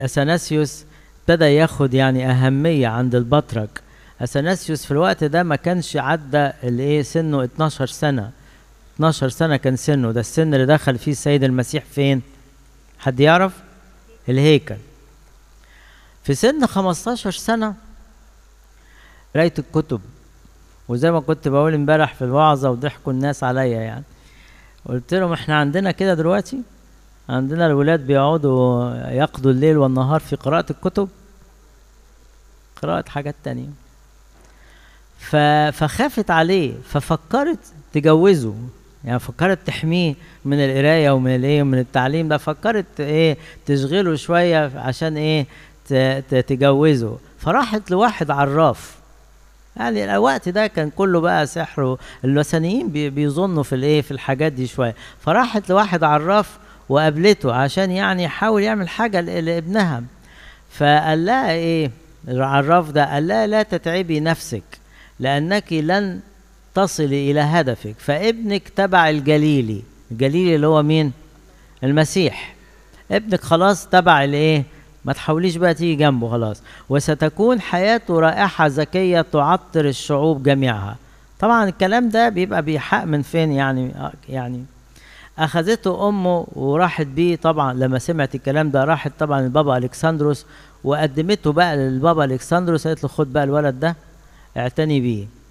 اثناسيوس ابتدى ياخد يعني اهميه عند البطرك اثناسيوس في الوقت ده ما كانش عدى الايه سنه 12 سنه 12 سنه كان سنه ده السن اللي دخل فيه السيد المسيح فين حد يعرف الهيكل في سن 15 سنه قرايه الكتب وزي ما كنت بقول امبارح في الوعظه وضحكوا الناس عليا يعني قلت لهم احنا عندنا كده دلوقتي عندنا الولاد بيقعدوا يقضوا الليل والنهار في قراءة الكتب قراءة حاجات تانية ف... فخافت عليه ففكرت تجوزه يعني فكرت تحميه من القراية ومن الايه ومن التعليم ده فكرت ايه تشغله شوية عشان ايه ت... ت... تجوزه فراحت لواحد عراف يعني الوقت ده كان كله بقى سحر الوثنيين بي... بيظنوا في الايه في الحاجات دي شوية فراحت لواحد عراف وقابلته عشان يعني يحاول يعمل حاجة لابنها فقال لها ايه العراف ده قال لها لا تتعبي نفسك لأنك لن تصلي إلى هدفك فابنك تبع الجليلي الجليلي اللي هو مين المسيح ابنك خلاص تبع الايه ما تحاوليش بقى تيجي جنبه خلاص وستكون حياته رائحة زكية تعطر الشعوب جميعها طبعا الكلام ده بيبقى بيحق من فين يعني يعني اخذته امه وراحت بيه طبعا لما سمعت الكلام ده راحت طبعا لبابا الكسندروس وقدمته بقى للبابا الكسندروس قالت له خد بقى الولد ده اعتني بيه